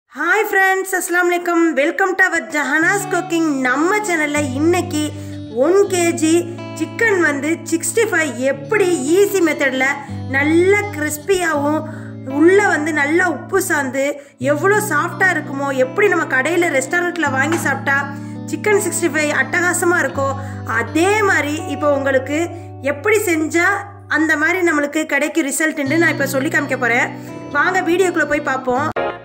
hi friends அஸ்லாம் வலைக்கம் welcome to our Jahanas cooking நம்ம சேனலில் இன்னைக்கு ஒன் கேஜி சிக்கன் வந்து சிக்ஸ்டி ஃபைவ் எப்படி ஈஸி மெத்தடில் நல்ல கிறிஸ்பியாகவும் உள்ளே வந்து நல்லா உப்பு சார்ந்து எவ்வளோ சாஃப்டாக இருக்குமோ எப்படி நம்ம கடையில் ரெஸ்டாரண்ட்டில் வாங்கி சாப்பிட்டா சிக்கன் சிக்ஸ்டி ஃபைவ் அட்டகாசமாக இருக்கோ அதே மாதிரி இப்போ உங்களுக்கு எப்படி செஞ்சால் அந்த மாதிரி நம்மளுக்கு கிடைக்கும் ரிசல்ட்டுன்னு நான் இப்போ சொல்லி காமிக்க போகிறேன் வாங்க வீடியோக்குள்ளே போய் பார்ப்போம்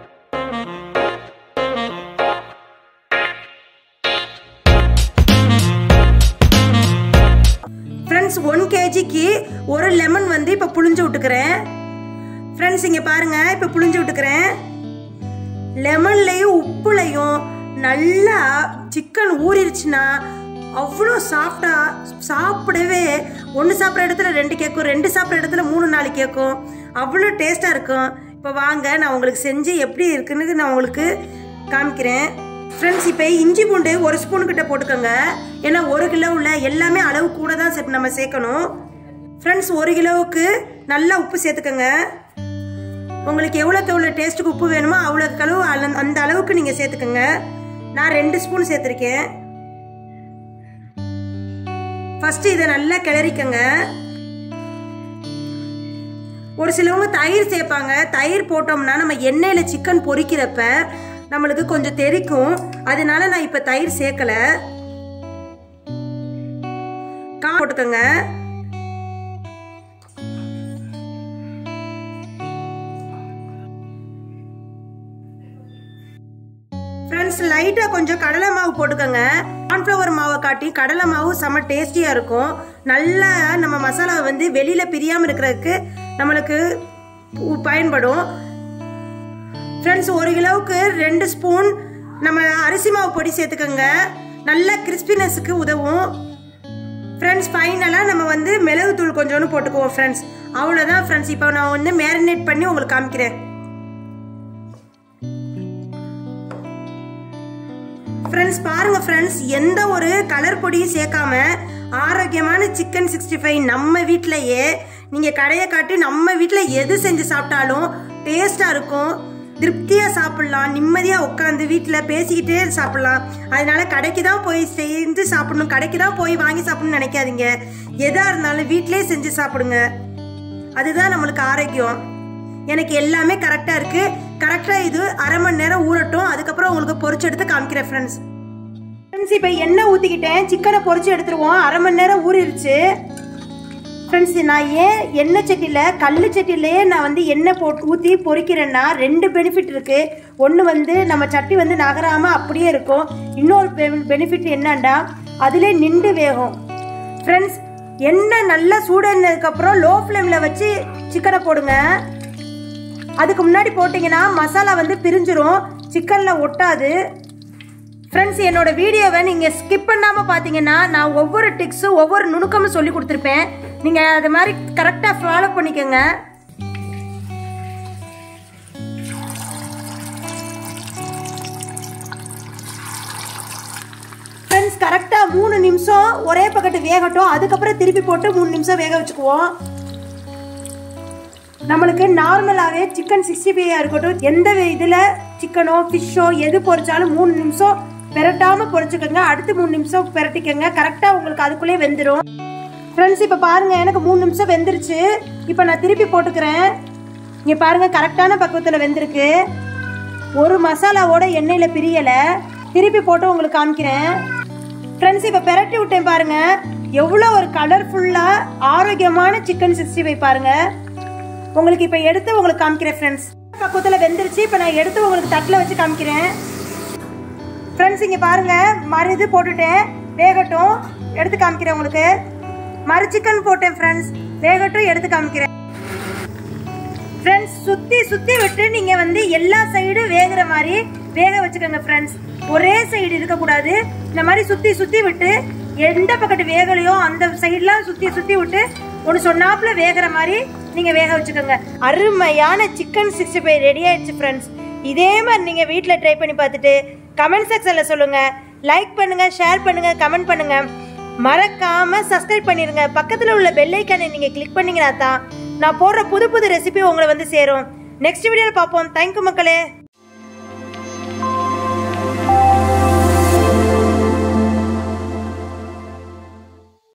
ஃப்ரெண்ட்ஸ் ஒன் கேஜிக்கு ஒரு லெமன் வந்து இப்போ புளிஞ்சு விட்டுக்கிறேன் ஃப்ரெண்ட்ஸ் இங்கே பாருங்க இப்போ புளிஞ்சு விட்டுக்கிறேன் லெமன்லையும் உப்புலையும் நல்லா சிக்கன் ஊறிடுச்சுன்னா அவ்வளோ சாஃப்டாக சாப்பிடவே ஒன்று சாப்பிட்ற இடத்துல ரெண்டு கேட்கும் ரெண்டு சாப்பிட்ற இடத்துல மூணு நாலு கேட்கும் அவ்வளோ டேஸ்ட்டாக இருக்கும் இப்போ வாங்க நான் உங்களுக்கு செஞ்சு எப்படி இருக்குன்னு நான் உங்களுக்கு காமிக்கிறேன் ஃப்ரெண்ட்ஸ் இப்போ இஞ்சி பூண்டு ஒரு ஸ்பூன் கிட்ட போட்டுக்கோங்க ஏன்னா ஒரு கிலோ உள்ள எல்லாமே அளவு கூட தான் சே- நம்ம சேர்க்கணும் ஃப்ரெண்ட்ஸ் ஒரு கிலோவுக்கு நல்லா உப்பு சேர்த்துக்கோங்க உங்களுக்கு எவ்வளோக்கு எவ்வளோ டேஸ்ட்டுக்கு உப்பு வேணுமோ அவ்வளோக்கு அளவு அள- அந்த அளவுக்கு நீங்கள் சேர்த்துக்கோங்க நான் ரெண்டு ஸ்பூன் சேர்த்துருக்கேன் ஃபர்ஸ்ட் இதை நல்லா கிளறிக்கங்க ஒரு சிலவங்க தயிர் சேர்ப்பாங்க தயிர் போட்டோம்னா நம்ம எண்ணெயில் சிக்கன் பொரிக்கிறப்ப நம்மளுக்கு கொஞ்சம் தெறிக்கும் அதனால நான் இப்போ தயிர் சேர்க்கல கா போட்டுக்கோங்க ஃப்ரெண்ட்ஸ் லைட்டாக கொஞ்சம் கடலை மாவு போட்டுக்கோங்க கார்ன்ஃப்ளவர் மாவை காட்டி கடலை மாவு செம்ம டேஸ்டியாக இருக்கும் நல்லா நம்ம மசாலாவை வந்து வெளியில் பிரியாமல் இருக்கிறதுக்கு நம்மளுக்கு உ- பயன்படும் ஃப்ரெண்ட்ஸ் ஒரு கிலோவுக்கு ரெண்டு ஸ்பூன் நம்ம அரிசி மாவு பொடி சேர்த்துக்கோங்க நல்ல கிறிஸ்பினஸுக்கு உதவும் ஃப்ரெண்ட்ஸ் ஃபைனலாக நம்ம வந்து மிளகுத்தூள் கொஞ்சோண்டு போட்டுக்குவோம் ஃப்ரெண்ட்ஸ் அவ்வளோதான் ஃப்ரெண்ட்ஸ் இப்போ நான் வந்து மேரினேட் பண்ணி உங்களுக்கு காமிக்கிறேன் ஃப்ரெண்ட்ஸ் பாருங்க ஃப்ரெண்ட்ஸ் எந்த ஒரு கலர் பொடியும் சேர்க்காம ஆரோக்கியமான சிக்கன் சிக்ஸ்டி ஃபைவ் நம்ம வீட்டிலையே நீங்கள் கடையை காட்டி நம்ம வீட்டில் எது செஞ்சு சாப்பிட்டாலும் டேஸ்ட்டாக இருக்கும் திருப்தியாக சாப்பிட்லாம் நிம்மதியாக உட்காந்து வீட்டில் பேசிக்கிட்டே சாப்பிட்லாம் அதனால கடைக்கு தான் போய் செஞ்சு சாப்பிடணும் கடைக்கு தான் போய் வாங்கி சாப்பிடணும்னு நினைக்காதீங்க எதாக இருந்தாலும் வீட்டிலே செஞ்சு சாப்பிடுங்க அதுதான் நம்மளுக்கு ஆரோக்கியம் எனக்கு எல்லாமே கரெக்டாக இருக்குது கரெக்டாக இது அரை மணி நேரம் ஊறட்டும் அதுக்கப்புறம் உங்களுக்கு பொரிச்சு எடுத்து காமிக்கிறேன் ஃப்ரெண்ட்ஸ் ஃப்ரெண்ட்ஸ் இப்போ எண்ணெய் ஊற்றிக்கிட்டேன் சிக்கனை பொரிச்சு எடுத்துருவோம் அரை மணி நேரம் ஊறிடுச்சு ஃப்ரெண்ட்ஸ் நான் ஏன் எண்ணெய் சட்டியில் கல் சட்டிலேயே நான் வந்து எண்ணெய் போட்டு ஊற்றி பொரிக்கிறேன்னா ரெண்டு பெனிஃபிட் இருக்குது ஒன்று வந்து நம்ம சட்டி வந்து நகராமல் அப்படியே இருக்கும் இன்னொரு பெனிஃபிட் என்னன்னா அதிலே நின்று வேகும் ஃப்ரெண்ட்ஸ் எண்ணெய் நல்லா சூடானதுக்கப்புறம் லோ ஃப்ளேமில் வச்சு சிக்கனை போடுங்க அதுக்கு முன்னாடி போட்டிங்கன்னா மசாலா வந்து பிரிஞ்சிரும் சிக்கனில் ஒட்டாது ஃப்ரெண்ட்ஸ் என்னோட வீடியோவை நீங்கள் ஸ்கிப் பண்ணாமல் பார்த்தீங்கன்னா நான் ஒவ்வொரு டிக்ஸும் ஒவ்வொரு நுணுக்கமும் சொல்லி கொடுத்துருப்பேன் நீங்கள் அது மாதிரி கரெக்டாக ஃபாலோ பண்ணிக்கோங்க ஃப்ரெண்ட்ஸ் கரெக்டாக மூணு நிமிஷம் ஒரே பக்கத்து வேகட்டும் அதுக்கப்புறம் திருப்பி போட்டு மூணு நிமிஷம் வேக வச்சுக்குவோம் நம்மளுக்கு நார்மலாகவே சிக்கன் சிக்ஸ்டி ஃபைவாக இருக்கட்டும் எந்த இதில் சிக்கனோ ஃபிஷ்ஷோ எது பொரிச்சாலும் மூணு நிமிஷம் பெரட்டாமல் பொரிச்சுக்கோங்க அடுத்து மூணு நிமிஷம் பெரட்டிக்கோங்க கரெக்டாக உங்களுக்கு அதுக்குள்ளே வெந்துடும் ஃப்ரெண்ட்ஸ் இப்போ பாருங்கள் எனக்கு மூணு நிமிஷம் வெந்துருச்சு இப்போ நான் திருப்பி போட்டுக்கிறேன் இங்கே பாருங்கள் கரெக்டான பக்குவத்தில் வெந்திருக்கு ஒரு மசாலாவோட எண்ணெயில் பிரியலை திருப்பி போட்டு உங்களுக்கு காமிக்கிறேன் ஃப்ரெண்ட்ஸ் இப்போ பெரட்டி விட்டேன் பாருங்க எவ்வளோ ஒரு கலர்ஃபுல்லாக ஆரோக்கியமான சிக்கன் சிக்ஸ்டி ஃபைவ் பாருங்க உங்களுக்கு இப்போ எடுத்து உங்களுக்கு காமிக்கிறேன் ஃப்ரெண்ட்ஸ் பக்கத்தில் வெந்துருச்சு இப்போ நான் எடுத்து உங்களுக்கு தட்டில் வச்சு காமிக்கிறேன் ஃப்ரெண்ட்ஸ் இங்கே பாருங்க மறு இது போட்டுட்டேன் வேகட்டும் எடுத்து காமிக்கிறேன் உங்களுக்கு மறு சிக்கன் போட்டேன் ஃப்ரெண்ட்ஸ் வேகட்டும் எடுத்து காமிக்கிறேன் ஃப்ரெண்ட்ஸ் சுற்றி சுற்றி விட்டு நீங்கள் வந்து எல்லா சைடும் வேகிற மாதிரி வேக வச்சுக்கோங்க ஃப்ரெண்ட்ஸ் ஒரே சைடு இருக்கக்கூடாது இந்த மாதிரி சுற்றி சுற்றி விட்டு எந்த பக்கத்து வேகலையோ அந்த சைட்லாம் சுற்றி சுற்றி விட்டு ஒன்று சொன்னாப்புல வேகிற மாதிரி நீங்கள் வேக வச்சுக்கோங்க அருமையான சிக்கன் சிக்ஸ்டி ஃபைவ் ரெடி ஆயிடுச்சு ஃப்ரெண்ட்ஸ் இதே மாதிரி நீங்கள் வீட்டில் ட்ரை பண்ணி பார்த்துட்டு கமெண்ட் செக்ஷனில் சொல்லுங்கள் லைக் பண்ணுங்கள் ஷேர் பண்ணுங்கள் கமெண்ட் பண்ணுங்கள் மறக்காம சப்ஸ்கிரைப் பண்ணிருங்க பக்கத்தில் உள்ள பெல் ஐக்கானை நீங்கள் கிளிக் பண்ணீங்கன்னா தான் நான் போடுற புது புது ரெசிபி உங்களை வந்து சேரும் நெக்ஸ்ட் வீடியோவில் பார்ப்போம் தேங்க்யூ மக்களே